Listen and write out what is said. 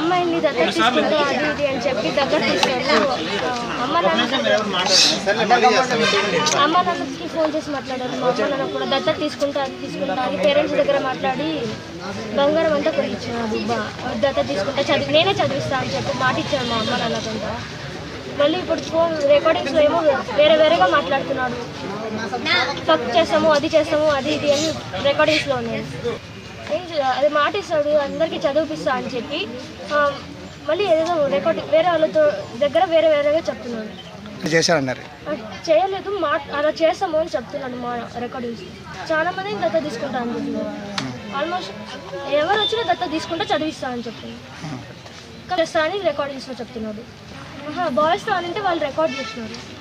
అమ్మాయిని దగ్గర తీసుకుంటా అది ఇది అని చెప్పి దగ్గర తీసుకెళ్ళి అమ్మ నాన్న అమ్మ నాన్నకి ఫోన్ చేసి మాట్లాడారు మా అమ్మ నాన్న కూడా దత్తత తీసుకుంటా అది తీసుకుంటా అని పేరెంట్స్ దగ్గర మాట్లాడి బంగారం అంతా కొనిచ్చాడు బా- దత్తత తీసుకుంటా చదివి నేనే చదివిస్తా అని చెప్పి మాట ఇచ్చాను మా అమ్మ నాన్నకంతా మళ్ళీ ఇప్పుడు ఫోన్ రికార్డింగ్స్లో ఏమో వేరే వేరేగా మాట్లాడుతున్నాడు ఫక్ చేస్తాము అది చేస్తాము అది ఇది అని రికార్డింగ్స్లో ఉన్నాయి ఏం చే- అది మాట ఇస్తాడు అందరికీ చదివిపిస్తా అని చెప్పి ఆ, మళ్ళీ ఏదో రికార్డ్ వేరే వాళ్ళతో దగ్గర వేరే వేరేగా చెప్తున్నాడు చేశారన్నారు అది చేయలేదు మా అలా చేస్తాము అని చెప్తున్నాడు మా రికార్డింగ్స్ చాలా మంది దత్త తీసుకుంటా అని చెప్తున్నారు ఆల్మోస్ట్ ఎవరు వచ్చినా దత్త తీసుకుంటే చదివిస్తా అని చెప్తున్నారు చేస్తా అని రికార్డింగ్స్లో చెప్తున్నాడు బాయ్స్తో అని అంటే వాళ్ళు రికార్డ్ చేస్తున్నారు